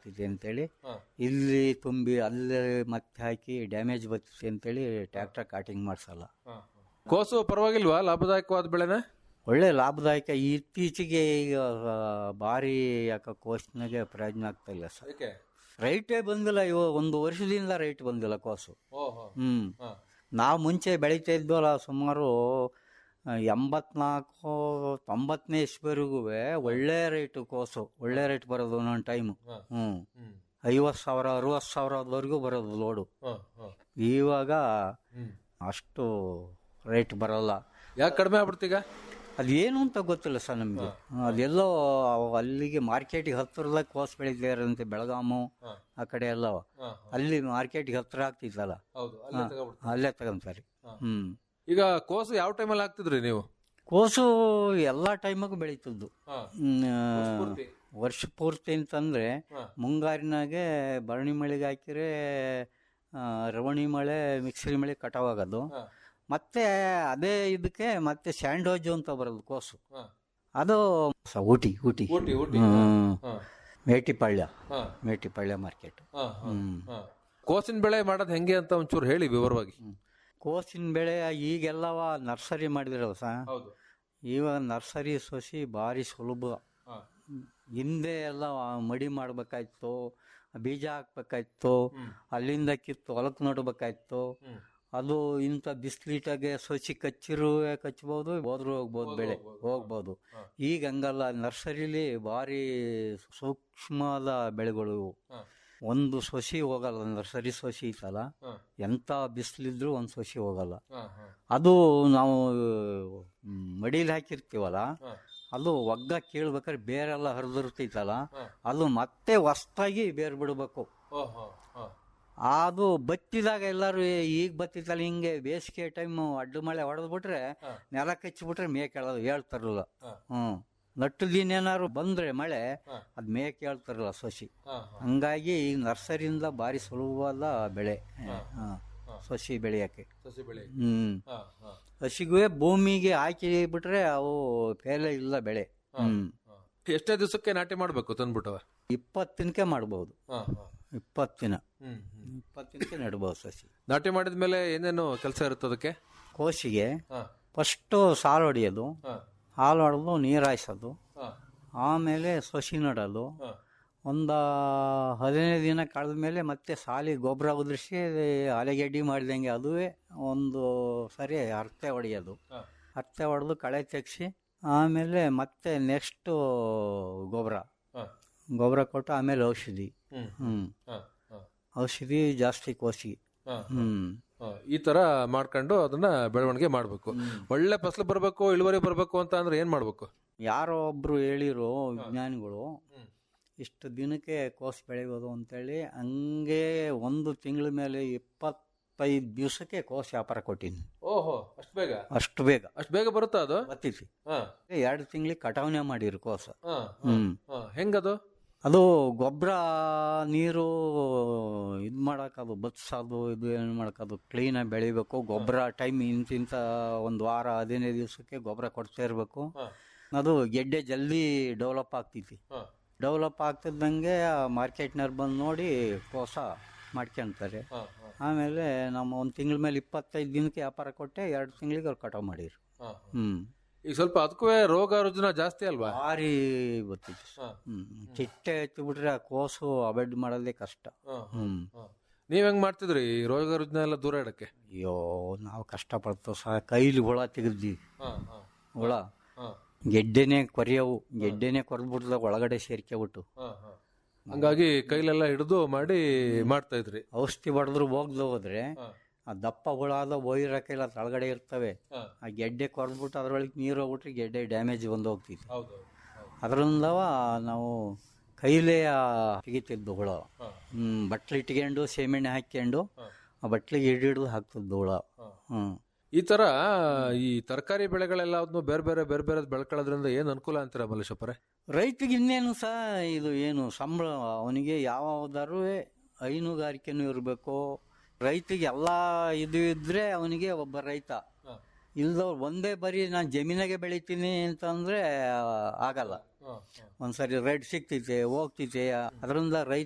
ಆಗ್ತಿದೆ ಅಂತೇಳಿ ಹಾ. ಇಲ್ಲಿ ತುಂಬಿ ಅಲ್ಲಿ ಮತ್ತೆ ಹಾಕಿ ಡ್ಯಾಮೇಜ್ ಬರ್ತಿದೆ ಅಂತೇಳಿ ಟ್ರ್ಯಾಕ್ಟರ್ ಕಾಟಿಂಗ್ ಮಾಡಿಸಲ್ಲ ಕೋಸು ಪರವಾಗಿಲ್ವಾ ಲಾಭದಾಯಕವಾದ ಬೆಳೆನ ಒಳ್ಳೆ ಲಾಭದಾಯಕ ಇತ್ತೀಚೆಗೆ ಈಗ ಆ, ಭಾರಿ ಯಾಕೆ ಕೋಸ್ನಾಗೆ ಪ್ರಯೋಜನ ಆಗ್ತಾ ಇಲ್ಲ ಸರ್ ಯಾಕೆ ರೈಟೇ ಬಂದಿಲ್ಲ ಇವ ಒಂದು ವರ್ಷದಿಂದ ರೈಟ್ ಬಂದಿಲ್ಲ ಕೋಸು ಓಹೋ ಹ್ಮ್ ಹಾ. ನಾವು ಮುಂಚೆ ಬೆಳೀತಾ ಇದ್ವಲ್ಲ ಸುಮಾರು ಆ, ಎಂಬತ್ನಾಲ್ಕು ತೊಂಬತ್ತನೇ ಇಸ್ವರೆಗೂ ಒಳ್ಳೆ ರೇಟು ಕೋಸು ಒಳ್ಳೆ ರೇಟ್ ಬರೋದು ಒಂದೊಂದು ಟೈಮು ಹಾ. ಹ್ಮ್ ಹ್ಮ್ ಐವತ್ತು ಸಾವಿರ ಅರವತ್ತು ಸಾವಿರದವರೆಗೂ ಬರೋದು ಲೋಡು ಹಾ, ಹಾ. ಇವಾಗ ಹ್ಮ್ ಅಷ್ಟು ರೇಟ್ ಬರಲ್ಲ ಯಾಕೆ ಕಡಿಮೆ ಆಗ್ಬಿಡ್ತೀಗ ಅದೇನು ಅಂತ ಗೊತ್ತಿಲ್ಲ ಸರ್ ನಮಗೆ ಅದೆಲ್ಲೋ ಅವ್ ಅಲ್ಲಿಗೆ ಮಾರ್ಕೆಟಿಗೆ ಹತ್ತಿರದಾಗ ಕೋಸ್ ಬೆಳೀತಾರಂತೆ ಬೆಳಗಾಮು ಹಾ. ಆ ಕಡೆ ಎಲ್ಲ ಹಾ, ಅಲ್ಲಿ ಮಾರ್ಕೆಟ್ಗೆ ಹತ್ರ ಆಗ್ತಿತ್ತಲ್ಲ ಹೌದು ಅಲ್ಲೇ ತಗೊಬಿಡ್ತೀವಿ. ಅಲ್ಲೇ ತಗೊಂತಾರೆ ಹ್ಮ್ ಈಗ ಕೋಸು ಯಾವ ಟೈಮಲ್ಲಿ ಹಾಕ್ತಿದ್ರಿ ನೀವು ಕೋಸು ಎಲ್ಲಾ ಟೈಮಾಗೂ ಬೆಳೀತದ್ದು ಹಾ. ಹ್ಮ್, ಪೂರ್ತಿ? ವರ್ಷ ಪೂರ್ತಿ ಅಂತಂದ್ರೆ ಹಾ. ಮುಂಗಾರಿನಾಗೆ ಭರಣಿ ಮಳೆಗೆ ಹಾಕಿದ್ರೆ ಆ, ರವಣಿ ಮಳೆ ಮಿಕ್ಸರಿ ಮಳೆ ಕಟಾವಾಗೋದು ಹಾ. ಮತ್ತೆ ಅದೇ ಇದಕ್ಕೆ ಮತ್ತೆ ಸ್ಯಾಂಡೋಜು ಅಂತ ಬರೋದು ಕೋಸು ಹಾ. ಅದು ಸ- ಊಟಿ ಊಟಿ ಊಟಿ ಊಟಿ ಹ್ಮ್. ಹಾ. ಮೇಟಿಪಾಳ್ಯ ಹಾ. ಮೇಟಿಪಾಳ್ಯ ಮಾರ್ಕೆಟ್ ಹಾ, ಹಾ, ಹ್ಮ್. ಹಾ. ಕೋಸಿನ ಬೆಳೆ ಮಾಡೋದು ಹೆಂಗೆ ಅಂತ ಒಂಚೂರು ಹೇಳಿ ವಿವರವಾಗಿ ಕೋಸಿನ ಬೆಳೆ ಈಗೆಲ್ಲವ ನರ್ಸರಿ ಮಾಡಿದ್ರಲ್ಲ ಸಾ ಹೌದು ಇವಾಗ ನರ್ಸರಿ ಸೊಸಿ ಭಾರಿ ಸುಲಭ ಹಾ. ಹಿಂದೆ ಎಲ್ಲ ಮಡಿ ಮಾಡ್ಬೇಕಾಯ್ತು ಬೀಜ ಹಾಕ್ಬೇಕಾಯ್ತು ಅಲ್ಲಿಂದ ಕಿತ್ತು ಹೊಲಕ್ಕೆ ನೋಡ್ಬೇಕಾಯ್ತು ಹ್ಮ್. ಅದು ಇಂಥ ಬಿಸ್ಲೀಟಾಗೆ ಸೊಸಿ ಕಚ್ಚಿರು ಕಚ್ಬೋದು ಹೋದ್ರು ಹೋಗ್ಬೋದು ಬೆಳೆ ಹೋಗ್ಬೋದು ಈಗ ಹಂಗಲ್ಲ ನರ್ಸರಿಲಿ ಭಾರಿ ಸೂಕ್ಷ್ಮದ ಬೆಳೆಗಳು ಇವು ಹಾ. ಒಂದು ಸೊಸಿ ಹೋಗಲ್ಲ ನರ್ಸರಿ ಸೊಸಿ ಐತಲ್ಲ ಹಾ. ಎಂಥ ಬಿಸಿಲಿದ್ರು ಒಂದು ಸೊಸಿ ಹೋಗಲ್ಲ ಹಾ, ಹಾ. ಅದು ನಾವು ಮ್, ಮಡಿಲಿ ಹಾಕಿರ್ತೀವಲ್ಲ ಹಾ. ಅದು ಒಗ್ಗ ಕೇಳ್ಬೇಕಾದ್ರೆ ಬೇರೆಲ್ಲ ಹರಿದಿರ್ತೈತಲ್ಲ ಹಾ. ಅದು ಮತ್ತೆ ಹೊಸ್ತಾಗಿ ಬೇರ್ ಬಿಡಬೇಕು ಓಹೋ, ಹಾ. ಅದು ಬತ್ತಿದಾಗ ಎಲ್ಲರೂ ಈಗ ಬತ್ತಿತ್ತಲ್ಲ ಹಿಂಗೆ ಬೇಸಿಗೆ ಟೈಮ್ ಅಡ್ಡು ಮಳೆ ಹೊಡೆದ್ಬಿಟ್ರೆ ಹಾ. ನೆಲ ಕಚ್ಚಿಬಿಟ್ರೆ ಮೇಕ್ ಹೇಳೋದು ಹೇಳ್ತಾರಲ್ಲ ಹಾ. ಹ್ಮ್ ನಟ್ಟು ದಿನ ಏನಾದ್ರು ಬಂದ್ರೆ ಮಳೆ ಹಾ. ಅದ್ ಮೇಕ್ ಹೇಳ್ತಾರಲ್ಲ ಸೊಸಿ ಹಾ, ಹಾ. ಹಂಗಾಗಿ ಈ ನರ್ಸರಿಯಿಂದ ಭಾರಿ ಸುಲಭವಾದ ಬೆಳೆ ಹಾ. ಸೊಸಿ ಬೆಳೆಯಕ್ಕೆ ಸಸಿ ಬೆಳೆ ಹ್ಮ್ ಹಾ, ಹಾ, ಹಸಿಗುವೆ ಭೂಮಿಗೆ ಹಾಕಿ ಬಿಟ್ರೆ ಅವು ಫೇಲೆ ಇಲ್ಲ ಬೆಳೆ ಹ್ಮ್ ಹಾ. ಎಷ್ಟೇ ದಿವಸಕ್ಕೆ ನಾಟಿ ಮಾಡ್ಬೇಕು ತಂದ್ಬಿಟ್ಟವ ಇಪ್ಪತ್ತಿನಕ್ಕೆ ಮಾಡ್ಬೋದು ಹಾ, ಹಾ. ಇಪ್ಪತ್ತಿನ ಹ್ಮ್, ಹ್ಮ್. ಇಪ್ಪತ್ತಿನಕ್ಕೆ ನೆಡ್ಬೋದು ಸಸಿ ನಾಟಿ ಮಾಡಿದ್ಮೇಲೆ ಏನೇನು ಕೆಲಸ ಇರುತ್ತೆ ಅದಕ್ಕೆ ಕೋಸಿಗೆ ಹಾ, ಫಸ್ಟು ಸಾಲು ಹೊಡೆಯೋದು ಹಾ, ಹಾಲು ಹೊಡೆದು ನೀರು ಹಾಯಿಸೋದು ಹಾ, ಆಮೇಲೆ ಸಸಿ ನೆಡೋದು ಹಾ. ಒಂದು ಹದಿನೈದು ದಿನ ಕಳೆದ ಮೇಲೆ ಮತ್ತೆ ಸಾಲಿ ಗೊಬ್ಬರ ಉದುರಿಸಿ ಅಲೆಗೆಡ್ಡಿ ಮಾಡಿದಂಗೆ ಅದುವೇ ಒಂದು ಸರಿ ಅರ್ತೆ ಹೊಡೆಯೋದು ಹಾ. ಅರ್ತೆ ಹೊಡೆದು ಕಳೆ ತೆಗ್ಸಿ ಆಮೇಲೆ ಮತ್ತೆ ನೆಕ್ಸ್ಟು ಗೊಬ್ಬರ ಹಾ. ಗೊಬ್ಬರ ಕೊಟ್ಟು ಆಮೇಲೆ ಔಷಧಿ ಹ್ಮ್. ಹ್ಮ್ ಹಾ, ಹಾ, ಔಷಧಿ ಜಾಸ್ತಿ ಕೋಸಿ ಹಾ. ಹ್ಮ್ ಹಾ, ಈ ತರ ಮಾಡ್ಕೊಂಡು ಅದನ್ನ ಬೆಳವಣಿಗೆ ಮಾಡ್ಬೇಕು ಒಳ್ಳೆ ಫಸಲು ಬರ್ಬೇಕು ಇಳುವರಿ ಬರ್ಬೇಕು ಅಂತ ಅಂದ್ರೆ ಏನ್ ಮಾಡ್ಬೇಕು ಯಾರೋ ಒಬ್ರು ಹೇಳಿರು ವಿಜ್ಞಾನಿಗಳು ಇಷ್ಟು ದಿನಕ್ಕೆ ಕೋಸು ಬೆಳೆಯೋದು ಅಂತೇಳಿ ಹಂಗೆ ಒಂದು ತಿಂಗಳ ಮೇಲೆ ಇಪ್ಪತ್ತೈದು ದಿವಸಕ್ಕೆ ಕೋಸು ವ್ಯಾಪಾರ ಕೊಟ್ಟಿನಿ ಓಹೋ ಅಷ್ಟು ಬೇಗ ಅಷ್ಟು ಬೇಗ ಅಷ್ಟು ಬೇಗ ಬರುತ್ತಾ ಅದು ಬರ್ತೈತಿ ಹಾ, ಎರಡು ತಿಂಗಳಿಗೆ ಕಟಾವಣೆ ಮಾಡಿರು ಕೋಸು ಹಾ, ಹ್ಮ್ ಹಾ. ಹೆಂಗದು ಅದು ಗೊಬ್ಬರ ನೀರು ಇದು ಮಾಡೋಕ್ಕದು ಬತ್ಸೋದು ಇದು ಏನು ಮಾಡೋಕ್ಕದು ಕ್ಲೀನಾಗಿ ಬೆಳಿಬೇಕು ಗೊಬ್ಬರ ಟೈಮ್ ಇಂತಿಂತ ಒಂದು ವಾರ ಹದಿನೈದು ದಿವಸಕ್ಕೆ ಗೊಬ್ಬರ ಕೊಡ್ತಾ ಇರಬೇಕು ಹಾ. ಅದು ಗೆಡ್ಡೆ ಜಲ್ದಿ ಡೆವಲಪ್ ಆಗ್ತೈತಿ ಹಾ. ಡೆವಲಪ್ ಆಗ್ತಿದ್ದಂಗೆ ಮಾರ್ಕೆಟ್ನವ್ರು ಬಂದು ನೋಡಿ ಕೋಸ ಮಾಡ್ಕೊಂತಾರೆ ಹಾ, ಹಾ, ಆಮೇಲೆ ನಮ್ಮ ಒಂದು ತಿಂಗಳ ಮೇಲೆ ಇಪ್ಪತ್ತೈದು ದಿನಕ್ಕೆ ವ್ಯಾಪಾರ ಕೊಟ್ಟೆ ಎರಡು ತಿಂಗಳಿಗೆ ಅವ್ರು ಕಟಾವು ಮಾಡಿರು ಹಾ. ಹ್ಞೂ ಈಗ ಸ್ವಲ್ಪ ಅದಕ್ಕೂ ರೋಗ ರುಜಿನ ಜಾಸ್ತಿ ಅಲ್ವಾ ಭಾರಿ ಗೊತ್ತಿತ್ತು ಹಾ. ಹ್ಞೂ ಚಿಟ್ಟೆ ಎತ್ತಿಬಿಟ್ರೆ ಆ ಕೋಸು ಅವಾಯ್ಡ್ ಮಾಡೋದೇ ಕಷ್ಟ ಹಾ, ಹ್ಞೂ ಹಾ. ನೀವ್ ಹೆಂಗ್ ಮಾಡ್ತಿದ್ರಿ ಈ ರೋಗ ರುಜಿನ ಎಲ್ಲ ದೂರ ಇಡಕ್ಕೆ ಅಯ್ಯೋ ನಾವು ಕಷ್ಟಪಡ್ತೇವೆ ಸಹ ಕೈಲಿ ಹುಳ ತೆಗೆದ್ವಿ ಹಾ, ಹಾ, ಹುಳ ಹಾ, ಗೆಡ್ಡೆನೆ ಕೊರೆಯವು ಗೆಡ್ಡೆನೆ ಕೊರೆದ್ಬಿಟ್ದಾಗ ಒಳಗಡೆ ಸೇರ್ಕೊಬಿಟ್ಟು ಹಾ, ಹಾ. ಹಂಗಾಗಿ ಕೈಲೆಲ್ಲ ಹಿಡಿದು ಮಾಡಿ ಮಾಡ್ತಾ ಇದ್ರಿ ಔಷಧಿ ಹೊಡೆದ್ರು ಹೋಗ್ದು ಹೋದ್ರೆ ಹಾ. ಆ ದಪ್ಪ ಹುಳ ಆದ ಒಯ್ರಕ್ಕೆಲ್ಲ ತಳಗಡೆ ಇರ್ತವೆ ಹಾ. ಆ ಗೆಡ್ಡೆ ಕೊರೆದ್ಬಿಟ್ಟು ಅದ್ರೊಳಗೆ ನೀರು ಹೋಗ್ಬಿಟ್ರೆ ಗೆಡ್ಡೆ ಡ್ಯಾಮೇಜ್ ಬಂದು ಹೋಗ್ತಿತ್ತು ಹೌದು ಹೌದು. ಅದರಿಂದವ ನಾವು ಕೈಲೇ ಆ ತೆಗಿತಿದ್ದು ಹುಳ ಹಾ. ಹ್ಮ್ ಬಟ್ಲು ಇಟ್ಕೊಂಡು ಸೀಮೆಣ್ಣೆ ಹಾಕ್ಕೊಂಡು ಹಾ. ಆ ಬಟ್ಲಿಗೆ ಹಿಡಿದು ಹಾಕ್ತಿದ್ದು ಹುಳ ಹಾ. ಹ್ಮ್ ಈ ತರ ಈ ತರಕಾರಿ ಬೆಳೆಗಳೆಲ್ಲ ಬೇರೆ ಬೇರೆ ಬೇರೆ ಬೇರೆ ಬೆಳ್ಕೊಳ್ಳೋದ್ರಿಂದ ಏನ್ ಅನುಕೂಲ ಅಂತೀರಾ ಮಲ್ಲೇಶಪ್ಪರೇ ರೈತಗೆ ಇನ್ನೇನು ಸಹ ಇದು ಏನು ಸಂಬಳ ಅವನಿಗೆ ಯಾವ್ದಾರು ಹೈನುಗಾರಿಕೆನೂ ಇರಬೇಕು ರೈತಿಗೆ ಎಲ್ಲ ಇದು ಇದ್ರೆ ಅವನಿಗೆ ಒಬ್ಬ ರೈತ ಹಾ. ಇಲ್ದವ್ರು ಒಂದೇ ಬರೀ ನಾನು ಜಮೀನಾಗೆ ಬೆಳಿತೀನಿ ಅಂತಂದ್ರೆ ಆ, ಆಗಲ್ಲ ಹಾ, ಒಂದ್ಸರಿ ರೇಟ್ ಸಿಗ್ತೈತೆ ಹೋಗ್ತೈತೆ ಅದರಿಂದ ರೈತ